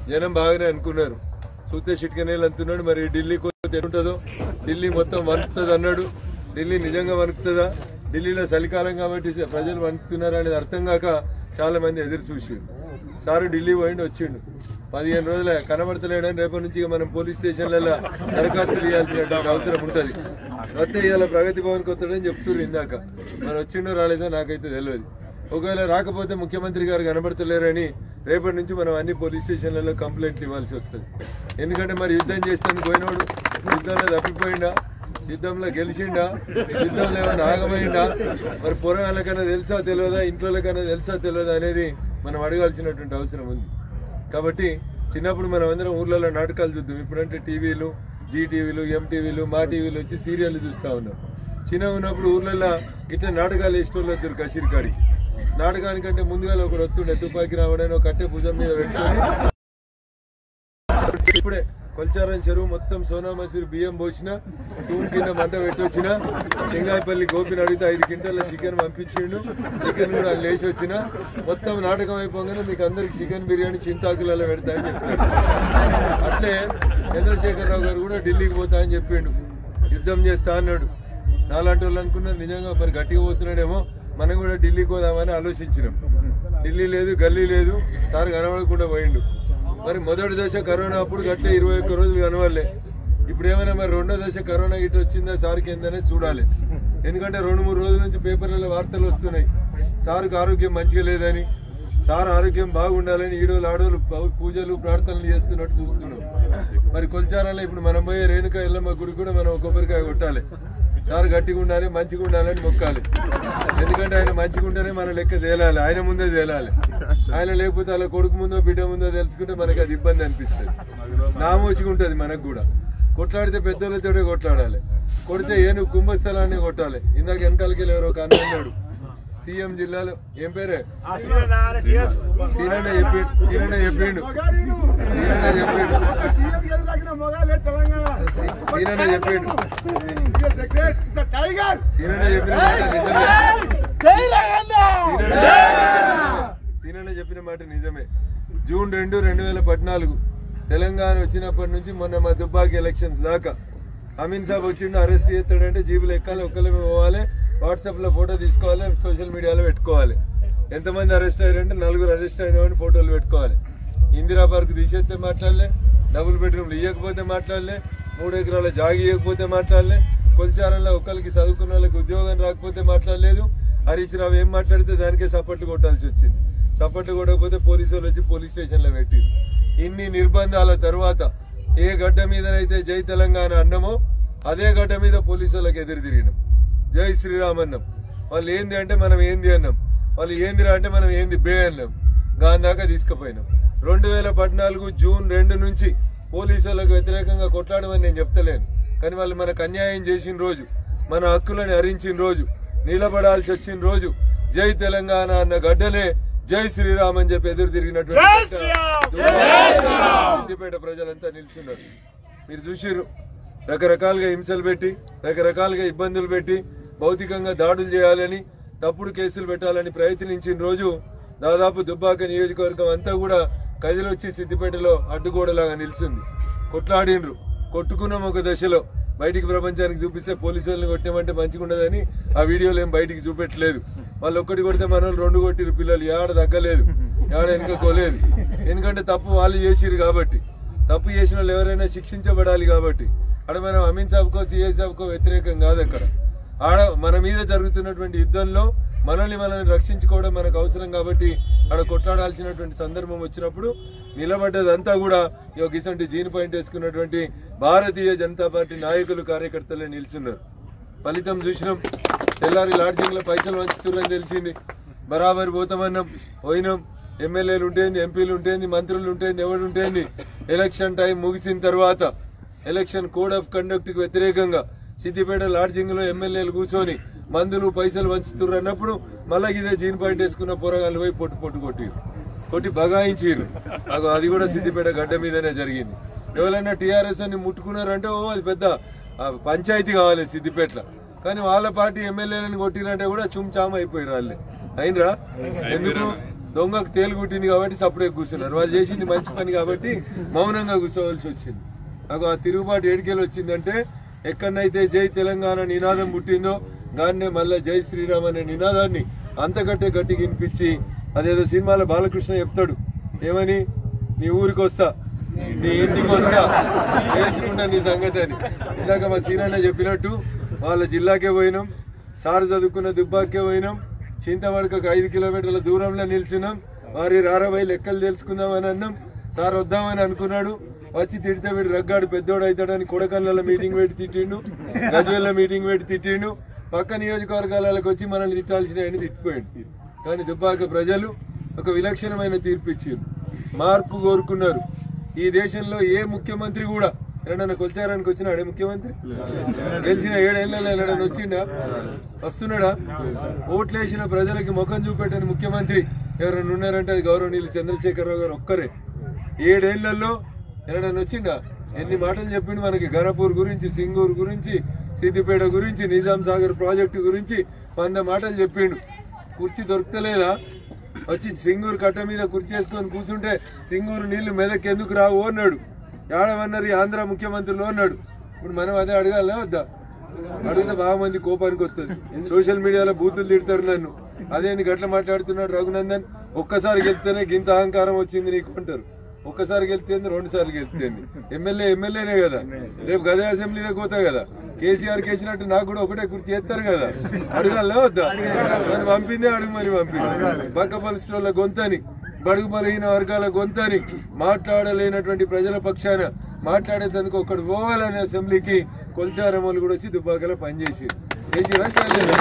జనం బాగానే అనుకున్నారు చూస్తే చిట్కనేలు అంటున్నాడు మరి ఢిల్లీ పోతే ఎట్లుంటుందో ఢిల్లీ మొత్తం వణుకుతుంది అన్నాడు ఢిల్లీ నిజంగా వణుకుతుందా ఢిల్లీలో చలికాలం కాబట్టి ప్రజలు వణుకుతున్నారు అనేది అర్థం కాక చాలా మంది ఎదురు చూసారు సారు ఢిల్లీ పోయిండు వచ్చిండు పదిహేను రోజుల కనబడతలేడని రేపటి నుంచి ఇక మనం పోలీస్ స్టేషన్లలో దరఖాస్తులు ఇవ్వాల్సినటువంటి అవసరం ఉంటుంది వస్తే ఇవాళ ప్రగతి భవన్కి వస్తాడని చెప్తున్నారు ఇందాక మరి వచ్చిండో రాలేదో నాకైతే తెలియదు ఒకవేళ రాకపోతే ముఖ్యమంత్రి గారు కనబడతలేరని రేపటి నుంచి మనం అన్ని పోలీస్ స్టేషన్లలో కంప్లైంట్లు ఇవ్వాల్సి వస్తుంది ఎందుకంటే మరి యుద్ధం చేస్తాను పోయినోడు యుద్ధంలో తప్పిపోయిందా యుద్ధంలో గెలిచిండా యుద్ధంలో ఏమైనా ఆగమైందా మరి పొరగాళ్ళకన్నా తెలుసా తెలియదా ఇంట్లోకన్నా తెలుసా తెలియదా అనేది మనం అడగాల్సినటువంటి అవసరం ఉంది కాబట్టి చిన్నప్పుడు మనం అందరం ఊర్లలో నాటకాలు చూద్దాం ఇప్పుడంటే టీవీలు జీ టీవీలు ఎంటీవీలు మా టీవీలు వచ్చి సీరియల్ చూస్తా ఉన్నాం చిన్న ఉన్నప్పుడు ఊర్లలో గిట్ల నాటకాలు వేసేటోళ్ళు వద్దరు కసిరికాడికి నాటకానికంటే ముందుగా ఒకడు వస్తుండే తుపాకి రావడానికి ఒక కట్టె భుజం మీద పెట్టుకొని ఇప్పుడే కొల్చారం చెరువు మొత్తం సోనా మసూరి బియ్యం పోసిన తూము కింద మంట పెట్టొచ్చిన చెంగాయపల్లి గోపిని అడిగితే ఐదు క్వింటాల చికెన్ పంపించిండు చికెన్ కూడా లేచి వచ్చిన మొత్తం నాటకం అయిపోగానే మీకు అందరికి చికెన్ బిర్యానీ చింతాకులలో పెడతా అని చెప్పాడు అట్లే చంద్రశేఖరరావు గారు కూడా ఢిల్లీకి పోతా అని చెప్పిండు యుద్ధం చేస్తా అన్నాడు నాలాంటి వాళ్ళు అనుకున్నారు నిజంగా మరి గట్టిగా పోతున్నాడేమో మనం కూడా ఢిల్లీకి పోదామని ఆలోచించినాం ఢిల్లీ లేదు గల్లీ లేదు సార్ కనబడకుండా పోయిండు మరి మొదటి దశ కరోనా అప్పుడు గట్టే ఇరవై ఒక్క రోజులు కనవాలే ఇప్పుడు ఏమైనా మరి రెండో దశ కరోనా ఇటు వచ్చిందా సార్కి ఏందనేది చూడాలి ఎందుకంటే రెండు మూడు రోజుల నుంచి పేపర్లలో వార్తలు వస్తున్నాయి సార్కి ఆరోగ్యం మంచిగా లేదని సార్ ఆరోగ్యం బాగుండాలని ఈడోలు ఆడోలు పూ- పూజలు ప్రార్థనలు చేస్తున్నట్టు చూస్తున్నాం మరి కొల్చారాలో ఇప్పుడు మనం పోయే రేణుక ఎల్లమ్మ గుడి కూడా మనం ఒక కొబ్బరికాయ కొట్టాలి సార్ గట్టిగా ఉండాలి మంచిగా ఉండాలని మొక్కాలి ఎందుకంటే ఆయన మంచిగా ఉంటేనే మన లెక్క తేలాలి ఆయన ముందే తేలాలి ఆయన లేకపోతే అలా కొడుకు ముందో బిడ్డ ముందో తెలుసుకుంటే మనకి అది ఇబ్బంది అనిపిస్తుంది నామోసిగా ఉంటుంది మనకు కూడా కొట్లాడితే పెద్దోళ్ళతోటే కొట్లాడాలి కొడితే ఏను కుంభస్థలాన్ని కొట్టాలి ఇందాక వెనకాలకి వెళ్ళి ఎవరో ఒక అన్న అన్నాడు సీఎం జిల్లాలో ఏం పేరే సీనన్న చెప్పిండు సీనన్న చెప్పిండు సీనన్న చెప్పిండు సీనన్న చెప్పిండు సీనన్న చెప్పిన మాట నిజమే సీనన్న చెప్పిన మాట నిజమే జూన్ రెండు రెండు వేల పద్నాలుగు తెలంగాణ వచ్చినప్పటి నుంచి మొన్న మా దుబ్బాకి ఎలక్షన్స్ దాకా అమీన్ సాబ్ వచ్చిండు అరెస్ట్ చేస్తాడంటే జీబులు ఎక్కాలి ఒక్కళ్ళమే పోవాలి వాట్సాప్ లో ఫోటో తీసుకోవాలి సోషల్ మీడియాలో పెట్టుకోవాలి ఎంతమంది అరెస్ట్ అయ్యారంటే నలుగురు అరెస్ట్ అయిన ఫోటోలు పెట్టుకోవాలి ఇందిరా పార్క్ తీసేస్తే మాట్లాడలే డబుల్ బెడ్రూమ్లు ఇవ్వకపోతే మాట్లాడలే మూడు ఎకరాల జాగి ఇవ్వకపోతే మాట్లాడలే కొల్చారంలో ఒక్కరికి చదువుకున్న వాళ్ళకి ఉద్యోగం రాకపోతే మాట్లాడలేదు హరీష్ రావు ఏం మాట్లాడితే దానికే సపోర్ట్ కొట్టాల్సి వచ్చింది సపోర్ట్ కొట్టకపోతే పోలీసు వాళ్ళు వచ్చి పోలీస్ స్టేషన్లో పెట్టిరు ఇన్ని నిర్బంధాల తర్వాత ఏ గడ్డ మీదనైతే జై తెలంగాణ అన్నమో అదే గడ్డ మీద పోలీసు వాళ్ళకి ఎదురు తిరిగినాం జై శ్రీరామ్ అన్నాం వాళ్ళు ఏంది అంటే మనం ఏంది అన్నాం వాళ్ళు ఏందిరా అంటే మనం ఏంది బే అన్నాం గాని దాకా తీసుకుపోయినాం రెండు వేల పద్నాలుగు జూన్ రెండు నుంచి పోలీసు వాళ్ళకు వ్యతిరేకంగా కొట్లాడమని నేను చెప్తలేను కానీ వాళ్ళు మనకు అన్యాయం చేసిన రోజు మన హక్కులని హరించిన రోజు నిలబడాల్సి వచ్చిన రోజు జై తెలంగాణ అన్న గడ్డలే జై శ్రీరామ్ అని చెప్పి ఎదురు తిరిగినటువంటి సిద్దిపేట ప్రజలంతా నిల్చున్నారు మీరు చూసిర్రు రకరకాలుగా హింసలు పెట్టి రకరకాలుగా ఇబ్బందులు పెట్టి భౌతికంగా దాడులు చేయాలని తప్పుడు కేసులు పెట్టాలని ప్రయత్నించిన రోజు దాదాపు దుబ్బాక నియోజకవర్గం అంతా కూడా కదిలొచ్చి సిద్దిపేటలో అడ్డుగోడలాగా నిల్చుంది కొట్లాడినరు కొట్టుకున్నాం ఒక దశలో బయటికి ప్రపంచానికి చూపిస్తే పోలీసు వాళ్ళని కొట్టామంటే మంచిగా ఉండదని ఆ వీడియోలు ఏం బయటికి చూపెట్టలేదు వాళ్ళు ఒక్కటి కొడితే మన వాళ్ళు రెండు కొట్టిరు పిల్లలు ఏడ తగ్గలేదు ఏడ వెనుకోలేదు ఎందుకంటే తప్పు వాళ్ళు చేసిరు కాబట్టి తప్పు చేసిన వాళ్ళు ఎవరైనా శిక్షించబడాలి కాబట్టి అక్కడ మనం అమీన్ సాబ్కో సిఐ సాబ్కో వ్యతిరేకం కాదు అక్కడ ఆడ మన మీద జరుగుతున్నటువంటి యుద్ధంలో మనల్ని మనల్ని రక్షించుకోవడం మనకు అవసరం కాబట్టి ఆడ కొట్లాడాల్సినటువంటి సందర్భం వచ్చినప్పుడు నిలబడ్డదంతా కూడా ఈ ఇసంటి జీన్ పాయింట్ వేసుకున్నటువంటి భారతీయ జనతా పార్టీ నాయకులు కార్యకర్తలే నిల్చున్నారు ఫలితం చూసినాం తెల్లారి లాడ్జింగ్ లో పైసలు వంచుతున్నారని తెలిసింది బరాబర్ పోతామన్నాం పోయినాం ఎమ్మెల్యేలు ఉంటేంది ఎంపీలు ఉంటేంది మంత్రులు ఉంటేంది ఎవరు ఉంటేంది ఎలక్షన్ టైం ముగిసిన తర్వాత ఎలక్షన్ కోడ్ ఆఫ్ కండక్ట్ కి వ్యతిరేకంగా సిద్దిపేట లాడ్జింగ్ లో ఎమ్మెల్యేలు కూర్చొని మందులు పైసలు వంచుతున్నారు అన్నప్పుడు మళ్ళా ఇదే జీన్ పాయింట్ వేసుకున్న పోరగాళ్ళు పోయి పొట్టు పొట్టు కొట్టిరు కొట్టి బగాయించిరు అగో అది కూడా సిద్దిపేట గడ్డ మీదనే జరిగింది ఎవరైనా టీఆర్ఎస్ అని ముట్టుకున్నారంటే ఓ అది పెద్ద ఆ, పంచాయతీ కావాలి సిద్దిపేటలో కానీ వాళ్ళ పార్టీ ఎమ్మెల్యేలను కొట్టిరంటే కూడా చుమ్ చామ్ అయిపోయారు వాళ్ళే అయినరా ఎందుకు దొంగకు తేలు కుట్టింది కాబట్టి సప్పుడే కూర్చున్నారు వాళ్ళు చేసింది మంచి పని కాబట్టి మౌనంగా కూర్చోవలసి వచ్చింది నాకు ఆ తిరుగుబాటు ఏడికెళ్ళి వచ్చిందంటే ఎక్కడనైతే జై తెలంగాణ నినాదం పుట్టిందో దాన్నే మళ్ళా జై శ్రీరామ్ అనే నినాదాన్ని అంతకంటే గట్టిగా వినిపించి అదేదో సినిమాలో బాలకృష్ణ చెప్తాడు ఏమని నీ ఊరికి వస్తా నీ ఇంటికి వస్తా నేర్చుకుంటా నీ సంగతి అని ఇందాక మా సీనన్న చెప్పినట్టు వాళ్ళ జిల్లాకే పోయినాం సార్ చదువుకున్న దుబ్బాకే పోయినాం చింతవడకకు ఐదు కిలోమీటర్ల దూరంలో నిల్చున్నాం వారి రారవై లెక్కలు తెలుసుకుందామని అన్నాం సార్ వద్దామని అనుకున్నాడు వచ్చి తిడితే వీడు రగ్గాడు పెద్దోడు అవుతాడని కొడకన్ల మీటింగ్ పెట్టి తిట్టిండు గజ్వేల్ల మీటింగ్ పెట్టి తిట్టిండు పక్క నియోజకవర్గాలకు వచ్చి మనల్ని తిట్టాల్సిన ఆయన తిట్టిపోయాడు కానీ దుబ్బాక ప్రజలు ఒక విలక్షణమైన తీర్పు ఇచ్చారు మార్పు కోరుకున్నారు ఈ దేశంలో ఏ ముఖ్యమంత్రి కూడా ఎక్కడన్నా కొల్చారానికి వచ్చినాడే ముఖ్యమంత్రి గెలిచిన ఏడేళ్లలో ఎన్నడన్నా వచ్చిండా వస్తున్నాడా ఓట్లేసిన ప్రజలకి ముఖం చూపెట్టని ముఖ్యమంత్రి ఎవరైనా ఉన్నారంటే అది గౌరవనీయులు చంద్రశేఖరరావు గారు ఒక్కరే ఏడేళ్లలో ఎన్నడన్నా వచ్చిండా ఎన్ని మాటలు చెప్పిండు మనకి గణపూర్ గురించి సింగూర్ గురించి సిద్దిపేట గురించి నిజాం సాగర్ ప్రాజెక్టు గురించి వంద మాటలు చెప్పిండు కుర్చీ దొరకలేదా వచ్చి సింగూరు కట్ట మీద కుర్చీ వేసుకొని కూర్చుంటే సింగూరు నీళ్లు మెదక్ ఎందుకు రావు అన్నాడు ఏడవన్నారు ఈ ఆంధ్ర ముఖ్యమంత్రిలో అన్నాడు ఇప్పుడు మనం అదే అడగాలనా వద్దా అడిగితే బాగా మంది కోపానికి వస్తుంది సోషల్ మీడియాలో బూతులు తిడతారు నన్ను అదేంది గట్ల మాట్లాడుతున్నాడు రఘునందన్ ఒక్కసారి గెలిస్తేనే గింత అహంకారం వచ్చింది నీకు అంటారు ఒక్కసారి గెలిస్తేంది రెండు సార్లు గెలిస్తేంది ఎమ్మెల్యే ఎమ్మెల్యేనే కదా రేపు గదే అసెంబ్లీలోకి పోతా కదా కేసీఆర్ కేసినట్టు నాకు కూడా ఒకటే కుర్చీ ఎత్తారు కదా అడగాలనా వద్దా మరి పంపిందే అడుగు మరి పంపింది పక్క పరిస్థితుల గొంతని బడుగు బలహీన వర్గాల గొంతని మాట్లాడలేనటువంటి ప్రజల పక్షాన మాట్లాడేందుకు ఒకడు పోవాలనే అసెంబ్లీకి కొల్చారం వాళ్ళు కూడా వచ్చి దుబ్బాకలో పనిచేసి చేసిరా చేయలేదా?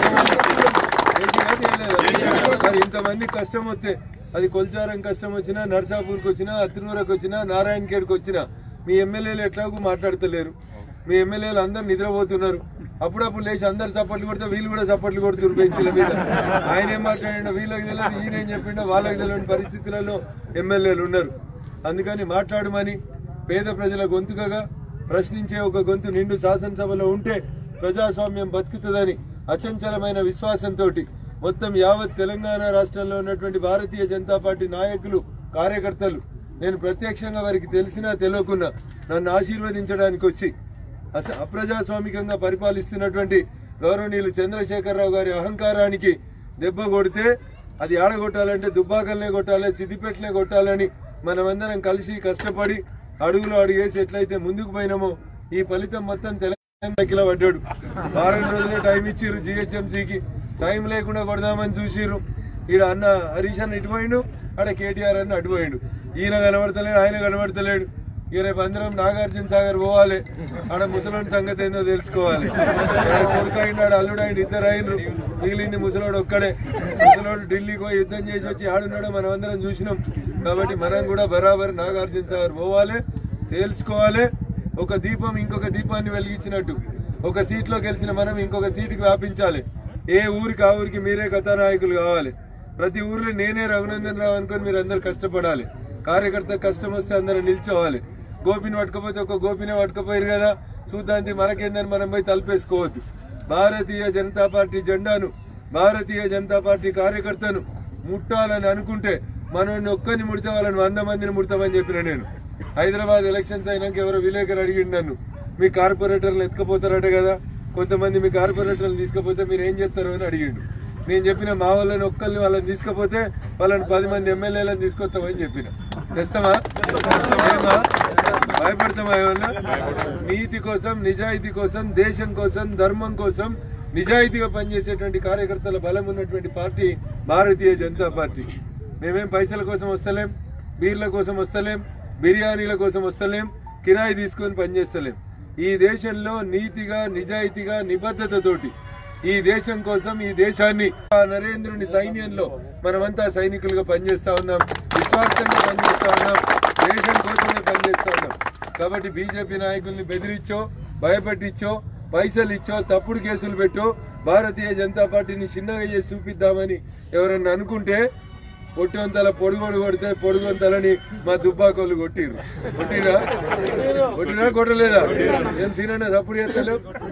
చేసిరా చేయలేదా? మరి ఇంతమంది కష్టం వస్తే అది కొల్చారం కష్టం వచ్చినా నర్సాపూర్కి వచ్చినా అత్తినూరకు వచ్చినా నారాయణఖేడ్కి వచ్చినా మీ ఎమ్మెల్యేలు ఎట్లాగూ మాట్లాడతలేరు మీ ఎమ్మెల్యేలు అందరు నిద్రపోతున్నారు అప్పుడప్పుడు లేచి అందరు చప్పట్లు కొడితే వీళ్ళు కూడా చప్పట్లు కొడుతున్నారు బెంచీల మీద ఆయన ఏం మాట్లాడిండో వీళ్ళకి తెలియదు ఈయన ఏం చెప్పిండో వాళ్ళకి తెలియని పరిస్థితులలో ఎమ్మెల్యేలు ఉన్నారు అందుకని మాట్లాడమని పేద ప్రజల గొంతుకగా ప్రశ్నించే ఒక గొంతు నిండు శాసనసభలో ఉంటే ప్రజాస్వామ్యం బతుకుతుందని అచంచలమైన విశ్వాసంతో మొత్తం యావత్ తెలంగాణ రాష్ట్రంలో ఉన్నటువంటి భారతీయ జనతా పార్టీ నాయకులు కార్యకర్తలు నేను ప్రత్యక్షంగా వారికి తెలిసినా తెలియకున్నా నన్ను ఆశీర్వదించడానికి వచ్చి అస అప్రజాస్వామికంగా పరిపాలిస్తున్నటువంటి గౌరవనీయులు చంద్రశేఖరరావు గారి అహంకారానికి దెబ్బ కొడితే అది ఆడగొట్టాలంటే దుబ్బాకల్నే కొట్టాలి సిద్దిపేటనే కొట్టాలని మనమందరం కలిసి కష్టపడి అడుగులు అడుగేసి ఎట్లయితే ముందుకు పోయినామో ఈ ఫలితం మొత్తం తెలంగాణ కిలో పడ్డాడు వారం రోజులే టైం ఇచ్చిర్రు జిహెచ్ఎంసీకి టైం లేకుండా కొడదామని చూసిర్రు ఈడ అన్న హరీష్ అన్న ఇటు పోయిండు ఆడ కేటీఆర్ అన్న అటు పోయిండు ఈయన కనబడతలేడు ఆయన కనబడతలేడు ఇక రేపు అందరం నాగార్జున సాగర్ పోవాలి ఆడ ముసలోని సంగతి ఏందో తెలుసుకోవాలి ఆడ కొడుకు అయిండు ఆడ అల్లుడు అయిండు ఇద్దరు అయినరు మిగిలింది ముసలోడు ఒక్కడే ముసలోడు ఢిల్లీకి పోయి యుద్ధం చేసి వచ్చి ఆడున్నాడో మనం అందరం చూసినాం కాబట్టి మనం కూడా బరాబర్ నాగార్జున సాగర్ పోవాలి తెలుసుకోవాలి ఒక దీపం ఇంకొక దీపాన్ని వెలిగించినట్టు ఒక సీట్లో గెలిచిన మనం ఇంకొక సీటుకి వ్యాపించాలి ఏ ఊరికి ఆ ఊరికి మీరే కథానాయకులు కావాలి ప్రతి ఊర్లో నేనే రఘునందన్ రావు అనుకొని మీరు అందరు కష్టపడాలి కార్యకర్త కష్టం వస్తే అందరూ నిల్చోవాలి గోపిని పట్టుకపోతే ఒక గోపినే పట్టుకపోయారు కదా చూద్దాంతి మనకేందని మనం పోయి తలపేసుకోవద్దు భారతీయ జనతా పార్టీ జెండాను భారతీయ జనతా పార్టీ కార్యకర్తను ముట్టాలని అనుకుంటే మనల్ని ఒక్కరిని ముడితే వాళ్ళని వంద మందిని ముడతామని చెప్పిన నేను హైదరాబాద్ ఎలక్షన్స్ అయినాక ఎవరో విలేకరు అడిగిండు నన్ను మీ కార్పొరేటర్లు ఎత్తుకపోతారట కదా కొంతమంది మీ కార్పొరేటర్లు తీసుకపోతే మీరు ఏం చేస్తారు అని అడిగిండు నేను చెప్పిన మా వాళ్ళని ఒక్కరిని వాళ్ళని తీసుకపోతే వాళ్ళని పది మంది ఎమ్మెల్యేలను తీసుకొస్తామని చెప్పిన తెస్తామా తెస్తామా? భయపడతామా ఏమన్నా నీతి కోసం నిజాయితీ కోసం దేశం కోసం ధర్మం కోసం నిజాయితీగా పనిచేసేటువంటి కార్యకర్తల బలం ఉన్నటువంటి పార్టీ భారతీయ జనతా పార్టీ మేమేం పైసల కోసం వస్తలేం బీర్ల కోసం వస్తలేం బిర్యానీల కోసం వస్తలేం కిరాయి తీసుకొని పనిచేస్తలేం ఈ దేశంలో నీతిగా నిజాయితీగా నిబద్ధతతోటి ఈ దేశం కోసం ఈ దేశాన్ని ఆ నరేంద్రుని సైన్యంలో మనమంతా సైనికులుగా పనిచేస్తా ఉన్నాం నిస్వార్థంగా పనిచేస్తా ఉన్నాం దేశం కోసమే పనిచేస్తా ఉన్నాం కాబట్టి బీజేపీ నాయకుల్ని బెదిరించో భయపెట్టించో పైసలు ఇచ్చో తప్పుడు కేసులు పెట్టో భారతీయ జనతా పార్టీని చిన్నగా చేసి చూపిద్దామని ఎవరన్నా అనుకుంటే పొట్టొంతల పొడుగోడు కొడితే పొడుగొంతలని మా దుబ్బాకోళ్ళు కొట్టిర్రు కొట్టిరా కొట్టిరా కొట్టలేదా ఏం సీనన్న సప్పుడు చేస్తలేవు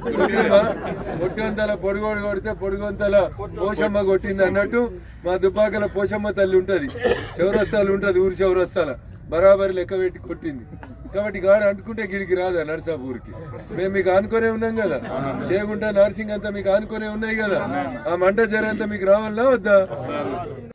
కొట్టిందా? పొట్టొంతల పొడుగోడు కొడితే పొడుగొంతల పోషమ్మ కొట్టింది అన్నట్టు మా దుబ్బాకల పోషమ్మ తల్లి ఉంటది చౌరస్తాలు ఉంటది ఊరి చౌరస్తాల బరాబరి లెక్క పెట్టి కొట్టింది కాబట్టి గాడు అంటుకుంటే గిడికి రాదా నర్సాపూర్కి మేము మీకు ఆనుకునే ఉన్నాం కదా చేయకుంటే నర్సింగ్ అంతా మీకు ఆనుకునే ఉన్నాయి కదా ఆ మంట జరంతా మీకు రావాలా వద్దా